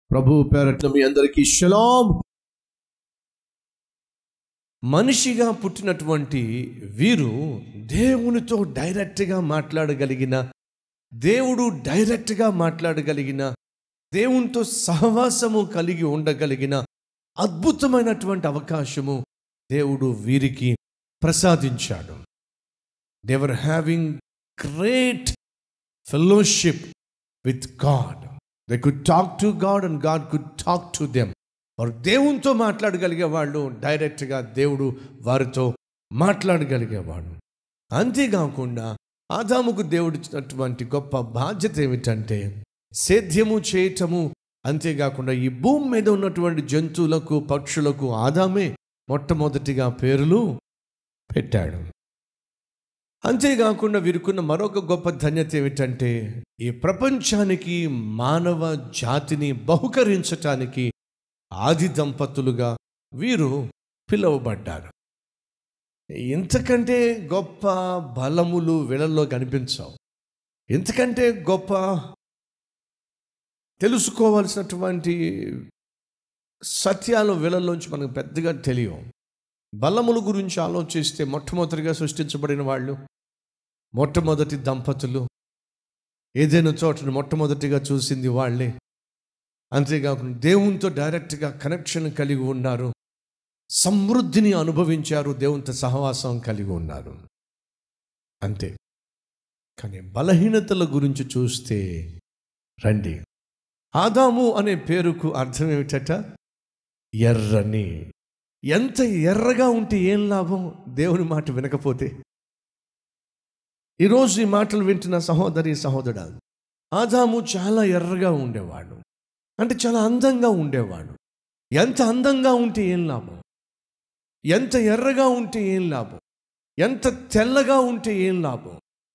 ప్రభు పేరట్ల మీ అందరికీ షలాం మనిషిగా పుట్టినటువంటి వీరు దేవునితో డైరెక్ట్గా మాట్లాడగలిగిన దేవుడు డైరెక్ట్గా మాట్లాడగలిగిన దేవునితో సహవాసము కలిగి ఉండగలిగిన అద్భుతమైనటువంటి అవకాశము దేవుడు వీరికి ప్రసాదించాడు they were having great fellowship with God they could talk to God and God could talk to them వారు దేవునితో మాట్లాడగలిగే వాళ్ళు డైరెక్ట్గా దేవుడు వారితో మాట్లాడగలిగేవాడు అంతేకాకుండా ఆదాముకు దేవుడిచ్చినటువంటి గొప్ప బాధ్యత ఏమిటంటే సేద్యము చేయటము అంతేకాకుండా ఈ భూమి మీద ఉన్నటువంటి జంతువులకు పక్షులకు ఆదామే మొట్టమొదటిగా పేర్లు పెట్టాడు అంతేకాకుండా వీరికున్న మరొక గొప్ప ధన్యత ఏమిటంటే ఈ ప్రపంచానికి మానవ జాతిని బహుకరించటానికి ఆది దంపతులుగా వీరు పిలువబడ్డారు ఇంతకంటే గొప్ప బలములు వీళ్ళల్లో కనిపించవు ఇంతకంటే గొప్ప తెలుసుకోవాల్సినటువంటి సత్యాలు వీళ్ళలోంచి మనకు పెద్దగా తెలియవు బలముల గురించి ఆలోచిస్తే మొట్టమొదటిగా సృష్టించబడిన వాళ్ళు మొట్టమొదటి దంపతులు ఏదైనా చోటను మొట్టమొదటిగా చూసింది వాళ్ళే అంతేకాకుండా దేవునితో డైరెక్ట్గా కనెక్షన్ కలిగి ఉన్నారు సమృద్ధిని అనుభవించారు దేవునితో సహవాసం కలిగి ఉన్నారు అంతే కానీ బలహీనతల గురించి చూస్తే రండి ఆదాము అనే పేరుకు అర్థం ఏమిటట ఎర్రని ఎంత ఎర్రగా ఉంటే ఏం లాభం దేవుని మాట వినకపోతే ఈరోజు ఈ మాటలు వింటున్న సహోదరి సహోదరుడు ఆదాము చాలా ఎర్రగా ఉండేవాడు అంటే చాలా అందంగా ఉండేవాడు ఎంత అందంగా ఉంటే ఏం లాభం ఎంత ఎర్రగా ఉంటే ఏం లాభం ఎంత తెల్లగా ఉంటే ఏం లాభం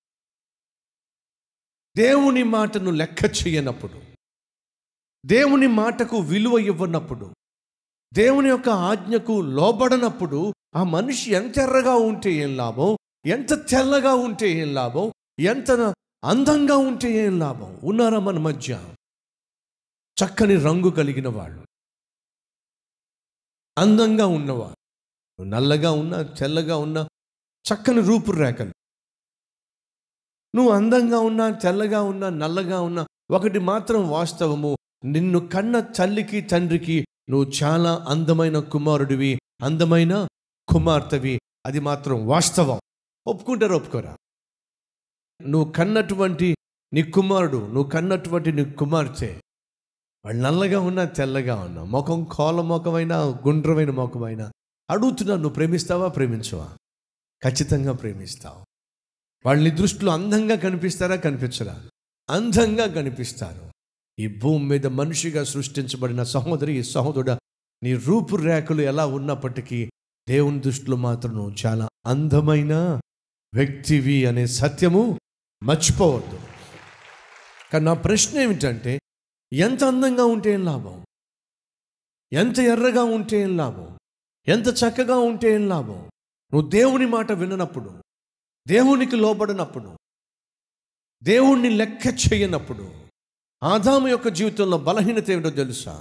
దేవుని మాటను లెక్క చేయనప్పుడు దేవుని మాటకు విలువ ఇవ్వనప్పుడు దేవుని యొక్క ఆజ్ఞకు లోబడనప్పుడు ఆ మనిషి ఎంత ఎర్రగా ఉంటే ఏం లాభం ఎంత తెల్లగా ఉంటే ఏం లాభం ఎంత అందంగా ఉంటే ఏం లాభం ఉన్నారా మన మధ్య చక్కని రంగు కలిగిన వాళ్ళు అందంగా ఉన్నవారు నల్లగా ఉన్నా తెల్లగా ఉన్నా చక్కని రూపురేఖలు నువ్వు అందంగా ఉన్నా తెల్లగా ఉన్నా నల్లగా ఉన్నా ఒకటి మాత్రం వాస్తవము నిన్ను కన్న తల్లికి తండ్రికి నువ్వు చాలా అందమైన కుమారుడివి అందమైన కుమార్తెవి అది మాత్రం వాస్తవం ఒప్పుకుంటారు ఒప్పుకోరా నువ్వు కన్నటువంటి నీ కుమారుడు నువ్వు కన్నటువంటి నీ కుమార్తె వాళ్ళు నల్లగా ఉన్నా తెల్లగా ఉన్నా ముఖం కోల ముఖమైనా గుండ్రమైన ముఖమైనా అడుగుతున్నా నువ్వు ప్రేమిస్తావా ప్రేమించవా ఖచ్చితంగా ప్రేమిస్తావు వాళ్ళని దృష్టిలో అందంగా కనిపిస్తారా కనిపించరా అందంగా కనిపిస్తారు ఈ భూమి మీద మనిషిగా సృష్టించబడిన సహోదరి సహోదరుడ నీ రూపురేఖలు ఎలా ఉన్నప్పటికీ దేవుని దృష్టిలో మాత్రం నువ్వు చాలా అందమైన వ్యక్తివి అనే సత్యము మర్చిపోవద్దు కానీ నా ప్రశ్న ఏమిటంటే ఎంత అందంగా ఉంటే ఏం లాభం ఎంత ఎర్రగా ఉంటే ఏం లాభం ఎంత చక్కగా ఉంటే ఏం లాభం నువ్వు దేవుని మాట విననప్పుడు దేవునికి లోబడినప్పుడు దేవుణ్ణి లెక్క చేయనప్పుడు ఆదాము యొక్క జీవితంలో బలహీనత ఏమిటో తెలుసా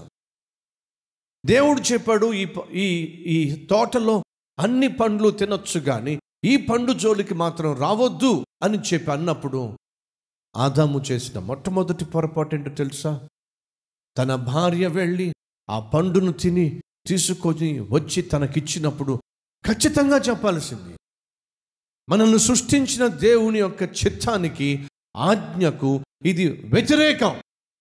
దేవుడు చెప్పాడు ఈ ప- ఈ ఈ తోటలో అన్ని పండ్లు తినొచ్చు కానీ ఈ పండు జోలికి మాత్రం రావద్దు అని చెప్పి అన్నప్పుడు ఆదాము చేసిన మొట్టమొదటి పొరపాటు ఏంటో తెలుసా తన భార్య వెళ్ళి ఆ పండును తిని తీసుకొని వచ్చి తనకిచ్చినప్పుడు ఖచ్చితంగా చెప్పాల్సింది మనల్ని సృష్టించిన దేవుని యొక్క చిత్తానికి ఆజ్ఞకు ఇది వ్యతిరేకం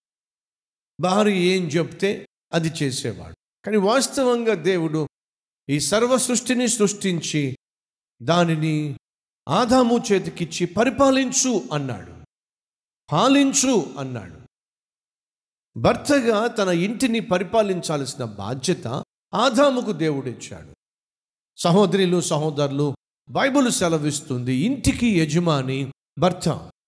భార్య ఏం చెప్తే అది చేసేవాడు కానీ వాస్తవంగా దేవుడు ఈ సర్వ సృష్టిని సృష్టించి దానిని ఆదాము చేతికిచ్చి పరిపాలించు అన్నాడు పాలించు అన్నాడు భర్తగా తన ఇంటిని పరిపాలించాల్సిన బాధ్యత ఆదాముకు దేవుడిచ్చాడు సహోదరులు సహోదరులు బైబిల్ సెలవిస్తుంది ఇంటికి యజమాని భర్త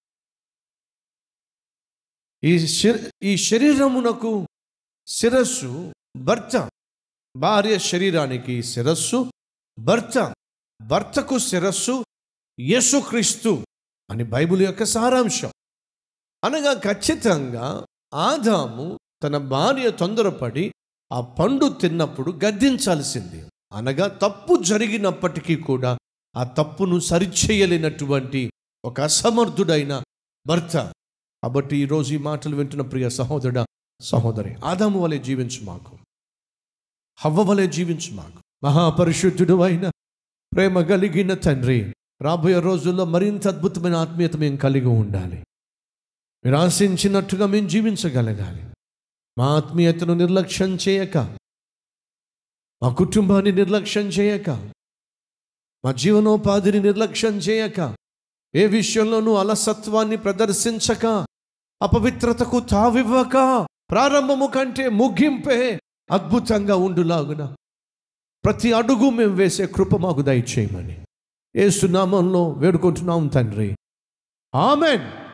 ఈ శర ఈ శరీరమునకు శిరస్సు భర్త భార్య శరీరానికి శిరస్సు భర్త భర్తకు శిరస్సు యేసుక్రీస్తు అని బైబిల్ యొక్క సారాంశం అనగా ఖచ్చితంగా ఆదాము తన భార్య తొందరపడి ఆ పండు తిన్నప్పుడు గద్దించాల్సింది అనగా తప్పు జరిగినప్పటికీ కూడా ఆ తప్పును సరిచేయలేనటువంటి ఒక అసమర్థుడైన భర్త కాబట్టి ఈరోజు ఈ మాటలు వింటున్న ప్రియ సహోదరుడ సహోదరి ఆదాము వలె జీవించు మాకు హవ్వ వలె జీవించు మాకు మహాపరిశుద్ధుడు అయిన ప్రేమ కలిగిన తండ్రి రాబోయే రోజుల్లో మరింత అద్భుతమైన ఆత్మీయత మేము కలిగి ఉండాలి మీరు ఆశించినట్టుగా మేము జీవించగలగాలి మా ఆత్మీయతను నిర్లక్ష్యం చేయక మా కుటుంబాన్ని నిర్లక్ష్యం చేయక మా జీవనోపాధిని నిర్లక్ష్యం చేయక ఏ విషయంలోనూ అలసత్వాన్ని ప్రదర్శించక అపవిత్రతకు తావివ్వక ప్రారంభము కంటే ముగింపే అద్భుతంగా ఉండులాగున ప్రతి అడుగు మేము వేసే కృప మాకు దయచేయమని ఏ సునామంలో వేడుకుంటున్నాం తండ్రి ఆమెన్